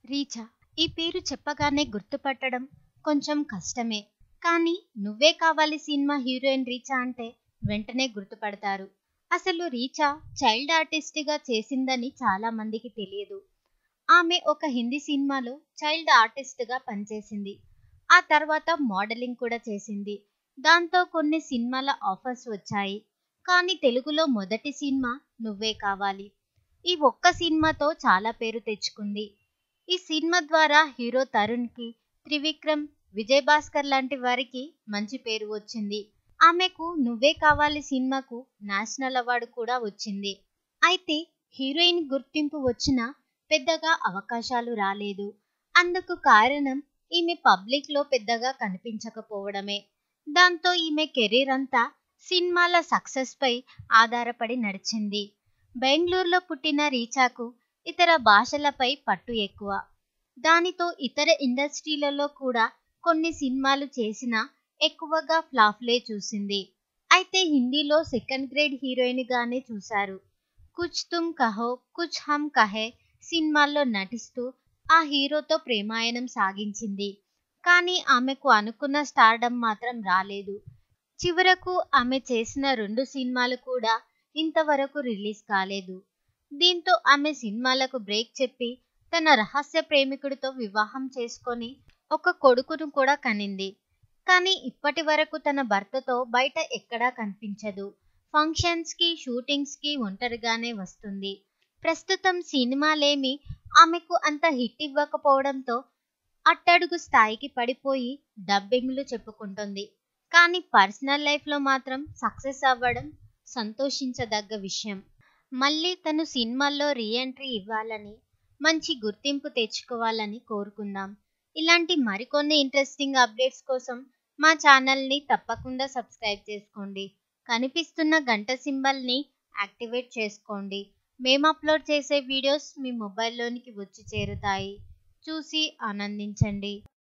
రీచా ఈ పేరు చెప్పగానే గుర్తుపట్టడం కొంచెం కష్టమే కానీ నువ్వే కావాలి సినిమా హీరోయిన్ రీచా అంటే వెంటనే గుర్తుపడతారు అసలు రీచా చైల్డ్ ఆర్టిస్ట్గా చేసిందని చాలా మందికి తెలియదు ఆమె ఒక హిందీ సినిమాలో చైల్డ్ ఆర్టిస్ట్గా పనిచేసింది ఆ తర్వాత మోడలింగ్ కూడా చేసింది దాంతో కొన్ని సినిమాల ఆఫర్స్ వచ్చాయి కానీ తెలుగులో మొదటి సినిమా నువ్వే కావాలి ఈ ఒక్క సినిమాతో చాలా పేరు తెచ్చుకుంది ఈ సినిమా ద్వారా హీరో తరుణ్కి త్రివిక్రమ్ విజయ్ భాస్కర్ లాంటి వారికి మంచి పేరు వచ్చింది ఆమెకు నువ్వే కావాలి సినిమాకు నేషనల్ అవార్డు కూడా వచ్చింది అయితే హీరోయిన్ గుర్తింపు వచ్చినా పెద్దగా అవకాశాలు రాలేదు అందుకు కారణం ఈమె పబ్లిక్లో పెద్దగా కనిపించకపోవడమే దాంతో ఈమె కెరీర్ అంతా సినిమాల సక్సెస్పై ఆధారపడి నడిచింది బెంగళూరులో పుట్టిన రీచాకు ఇతర భాషలపై పట్టు ఎక్కువ దానితో ఇతర ఇండస్ట్రీలలో కూడా కొన్ని సినిమాలు చేసినా ఎక్కువగా ఫ్లాఫ్లే చూసింది అయితే హిందీలో సెకండ్ గ్రేడ్ హీరోయిన్గానే చూశారు కుచ్ తుమ్ కహో కుచ్ హమ్ కహే సినిమాల్లో నటిస్తూ ఆ హీరోతో ప్రేమాయణం సాగించింది కానీ ఆమెకు అనుకున్న స్టార్డమ్ మాత్రం రాలేదు చివరకు ఆమె చేసిన రెండు సినిమాలు కూడా ఇంతవరకు రిలీజ్ కాలేదు దీంతో ఆమె సినిమాలకు బ్రేక్ చెప్పి తన రహస్య ప్రేమికుడితో వివాహం చేసుకొని ఒక కొడుకును కూడా కనింది కానీ ఇప్పటి వరకు తన భర్తతో బయట ఎక్కడా కనిపించదు ఫంక్షన్స్కి షూటింగ్స్కి ఒంటరిగానే వస్తుంది ప్రస్తుతం సినిమాలేమి ఆమెకు అంత హిట్ ఇవ్వకపోవడంతో అట్టడుగు స్థాయికి పడిపోయి డబ్బింగ్లు చెప్పుకుంటుంది కానీ పర్సనల్ లైఫ్లో మాత్రం సక్సెస్ అవ్వడం సంతోషించదగ్గ విషయం మళ్ళీ తను సినిమాల్లో రీఎంట్రీ ఇవ్వాలని మంచి గుర్తింపు తెచ్చుకోవాలని కోరుకుందాం ఇలాంటి మరికొన్ని ఇంట్రెస్టింగ్ అప్డేట్స్ కోసం మా ఛానల్ని తప్పకుండా సబ్స్క్రైబ్ చేసుకోండి కనిపిస్తున్న గంట సింబల్ని యాక్టివేట్ చేసుకోండి మేము అప్లోడ్ చేసే వీడియోస్ మీ మొబైల్లోనికి వచ్చి చేరుతాయి చూసి ఆనందించండి